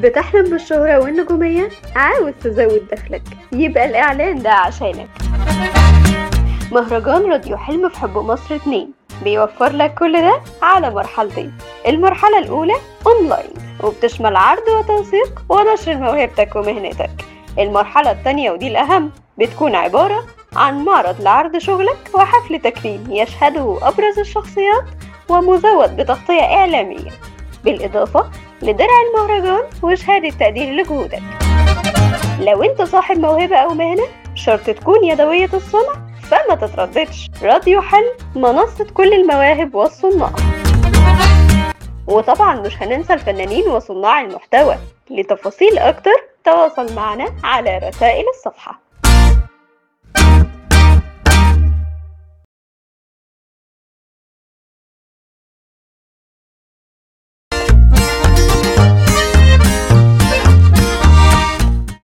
بتحلم بالشهرة والنجومية عاوز تزود دخلك يبقى الإعلان ده عشانك مهرجان راديو حلم في حب مصر 2 بيوفر لك كل ده على مرحلتين المرحلة الأولى أونلاين وبتشمل عرض وتوثيق ونشر موهبتك ومهنتك المرحلة التانية ودي الأهم بتكون عبارة عن معرض لعرض شغلك وحفل تكريم يشهده أبرز الشخصيات ومزود بتغطية إعلامية بالإضافة لدرع المهرجان وشهادة تقدير لجهودك لو انت صاحب موهبة أو مهنة شرط تكون يدوية الصنع فما تترددش راديو حل منصة كل المواهب والصناع وطبعا مش هننسى الفنانين وصناع المحتوى لتفاصيل أكتر تواصل معنا على رسائل الصفحة